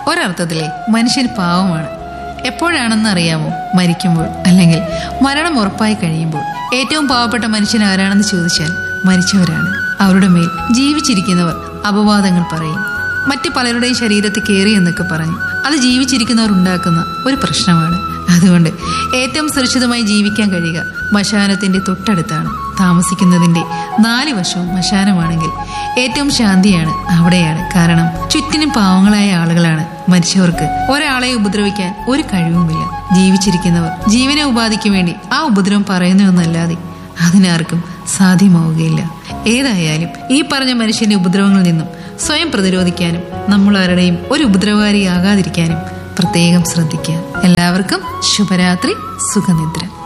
ഒരർത്ഥത്തിലെ മനുഷ്യൻ പാവമാണ് എപ്പോഴാണെന്ന് അറിയാമോ മരിക്കുമ്പോൾ അല്ലെങ്കിൽ മരണം ഉറപ്പായി കഴിയുമ്പോൾ ഏറ്റവും പാവപ്പെട്ട മനുഷ്യൻ ആരാണെന്ന് ചോദിച്ചാൽ മരിച്ചവരാണ് അവരുടെ മേൽ ജീവിച്ചിരിക്കുന്നവർ അപവാദങ്ങൾ പറയും മറ്റു പലരുടെയും ശരീരത്തിൽ കയറി എന്നൊക്കെ പറഞ്ഞു അത് ജീവിച്ചിരിക്കുന്നവർ ഉണ്ടാക്കുന്ന ഒരു പ്രശ്നമാണ് അതുകൊണ്ട് ഏറ്റവും സുരക്ഷിതമായി ജീവിക്കാൻ കഴിയുക മശാനത്തിന്റെ തൊട്ടടുത്താണ് താമസിക്കുന്നതിന്റെ നാല് വശവും മശാനമാണെങ്കിൽ ഏറ്റവും ശാന്തിയാണ് അവിടെയാണ് കാരണം ചുറ്റിനും പാവങ്ങളായ ആളുകളാണ് മരിച്ചവർക്ക് ഒരാളെ ഉപദ്രവിക്കാൻ ഒരു കഴിവുമില്ല ജീവിച്ചിരിക്കുന്നവർ ജീവന ഉപാധിക്ക് വേണ്ടി ആ ഉപദ്രവം പറയുന്നുവെന്നല്ലാതെ അതിനാർക്കും സാധ്യമാവുകയില്ല ഏതായാലും ഈ പറഞ്ഞ മനുഷ്യന്റെ ഉപദ്രവങ്ങളിൽ നിന്നും സ്വയം പ്രതിരോധിക്കാനും നമ്മൾ ആരുടെയും ഒരു ഉപദ്രവകാരിയാകാതിരിക്കാനും പ്രത്യേകം ശ്രദ്ധിക്കുക എല്ലാവർക്കും ശുഭരാത്രി സുഖനിദ്ര